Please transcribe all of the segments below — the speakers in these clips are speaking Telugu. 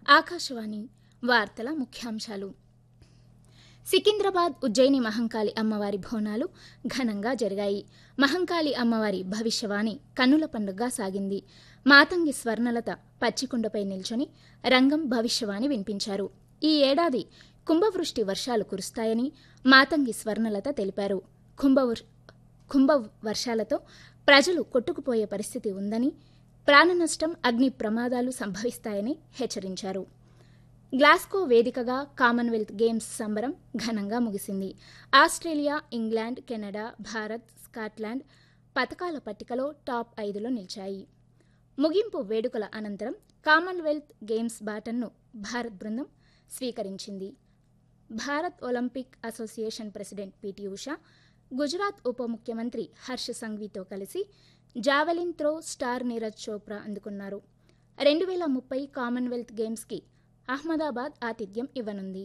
ఆకాశవాణి వార్తల ముఖ్యాంశాలు సికింద్రాబాద్ ఉజ్జయిని మహంకాళి అమ్మవారి బోనాలు ఘనంగా జరిగాయి మహంకాళి అమ్మవారి భవిష్యవాణి కన్నుల పండుగగా సాగింది మాతంగి స్వర్ణలత పచ్చికుండపై నిల్చొని రంగం భవిష్యవాణి వినిపించారు ఈ ఏడాది కుంభవృష్టి వర్షాలు కురుస్తాయని మాతంగి స్వర్ణలత తెలిపారు కుంభవృ కుంభ వర్షాలతో ప్రజలు కొట్టుకుపోయే పరిస్థితి ఉందని ప్రాణనష్టం అగ్ని ప్రమాదాలు సంభవిస్తాయని హెచ్చరించారు గ్లాస్కో వేదికగా కామన్వెల్త్ గేమ్స్ సంబరం ఘనంగా ముగిసింది Australia England Canada Bharat Scotland పథకాల పట్టికలో టాప్ ఐదులో నిలిచాయి ముగింపు వేడుకల అనంతరం కామన్వెల్త్ గేమ్స్ బాటన్ను భారత్ బృందం స్వీకరించింది Bharat Olympic association president P T Usha Gujarat ఉప ముఖ్యమంత్రి హర్ష సంఘ్వీతో కలిసి javelin throw star Neeraj Chopra అందుకున్నారు రెండు వేల ముప్పై కామన్వెల్త్ గేమ్స్కి అహ్మదాబాద్ ఆతిథ్యం ఇవ్వనుంది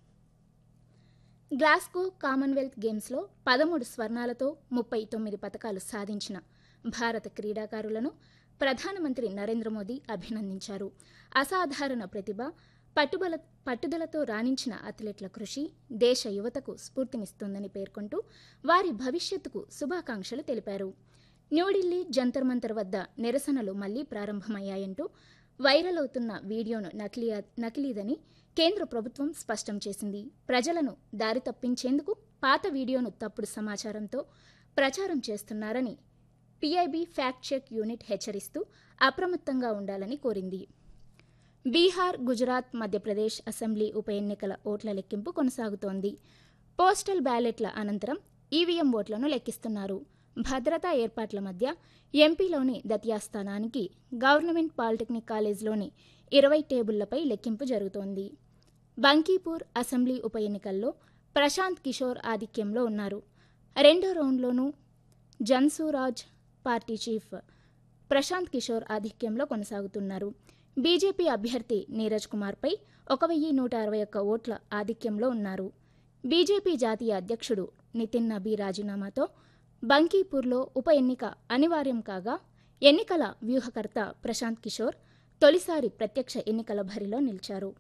గ్లాస్గో కామన్వెల్త్ గేమ్స్లో పదమూడు స్వర్ణాలతో ముప్పై తొమ్మిది పథకాలు సాధించిన భారత క్రీడాకారులను ప్రధానమంత్రి నరేంద్ర మోదీ అభినందించారు అసాధారణ ప్రతిభ పట్టుబల పట్టుదలతో రాణించిన అథ్లెట్ల కృషి దేశ యువతకు స్ఫూర్తినిస్తుందని పేర్కొంటూ వారి భవిష్యత్తుకు శుభాకాంక్షలు తెలిపారు న్యూఢిల్లీ జంతర్ మంతర్ వద్ద నిరసనలు మళ్లీ ప్రారంభమయ్యాయంటూ వైరల్ అవుతున్న వీడియోను నకిలీ నకిలీదని కేంద్ర ప్రభుత్వం స్పష్టం చేసింది ప్రజలను దారి తప్పించేందుకు పాత వీడియోను తప్పుడు సమాచారంతో ప్రచారం చేస్తున్నారని పీఐబీ ఫ్యాక్ట్ చెక్ యూనిట్ హెచ్చరిస్తూ అప్రమత్తంగా ఉండాలని కోరింది బీహార్ గుజరాత్ మధ్యప్రదేశ్ అసెంబ్లీ ఉప ఎన్నికల ఓట్ల లెక్కింపు కొనసాగుతోంది పోస్టల్ బ్యాలెట్ల అనంతరం ఈవీఎం ఓట్లను లెక్కిస్తున్నారు భద్రతా ఏర్పాట్ల మధ్య ఎంపీలోని దతియా స్థానానికి గవర్నమెంట్ పాలిటెక్నిక్ కాలేజ్లోని ఇరవై టేబుళ్లపై లెక్కింపు జరుగుతోంది బంకీపూర్ అసెంబ్లీ ఉప ఎన్నికల్లో ప్రశాంత్ కిషోర్ ఆధిక్యంలో ఉన్నారు రెండో రౌండ్లోనూ జన్సూరాజ్ పార్టీ చీఫ్ ప్రశాంత్ కిషోర్ ఆధిక్యంలో కొనసాగుతున్నారు బీజేపీ అభ్యర్థి నీరజ్ కుమార్పై ఒక వెయ్యి నూట అరవై ఒక్క ఓట్ల ఆధిక్యంలో ఉన్నారు బీజేపీ జాతీయ అధ్యక్షుడు నితిన్ నబీ రాజీనామాతో బంకీపూర్లో ఉప ఎన్నిక అనివార్యం కాగా ఎన్నికల వ్యూహకర్త ప్రశాంత్ కిషోర్ తొలిసారి ప్రత్యక్ష ఎన్నికల బరిలో నిలిచారు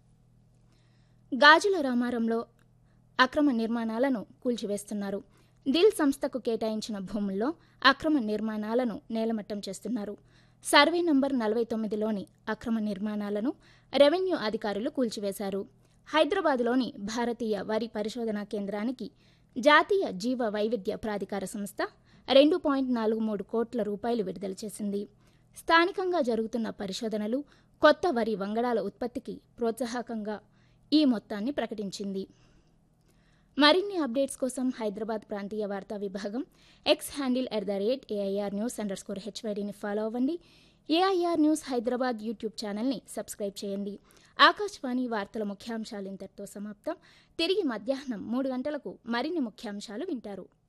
గాజుల రామారంలో అక్రమ నిర్మాణాలను కూల్చివేస్తున్నారు దిల్ సంస్థకు కేటాయించిన భూముల్లో అక్రమ నిర్మాణాలను నేలమట్టం చేస్తున్నారు సర్వే నంబర్ నలభై తొమ్మిదిలోని అక్రమ నిర్మాణాలను రెవెన్యూ అధికారులు కూల్చివేశారు హైదరాబాద్లోని భారతీయ వరి పరిశోధనా కేంద్రానికి జాతీయ జీవ వైవిధ్య ప్రాధికార సంస్థ రెండు పాయింట్ నాలుగు మూడు కోట్ల రూపాయలు విడుదల చేసింది స్థానికంగా జరుగుతున్న పరిశోధనలు కొత్త వరి వంగడాల ఉత్పత్తికి ప్రోత్సాహకంగా ఈ మొత్తాన్ని ప్రకటించింది మరిన్ని అప్డేట్స్ కోసం హైదరాబాద్ ప్రాంతీయ వార్తా విభాగం X handle at the rate AIR news under score హెచ్వైడీని ఫాలో అవ్వండి ఏఐఆర్ న్యూస్ హైదరాబాద్ యూట్యూబ్ ఛానల్ని సబ్స్క్రైబ్ చేయండి ఆకాశవాణి వార్తల ముఖ్యాంశాలు ఇంతటితో సమాప్తం తిరిగి మధ్యాహ్నం మూడు గంటలకు మరిన్ని ముఖ్యాంశాలు వింటారు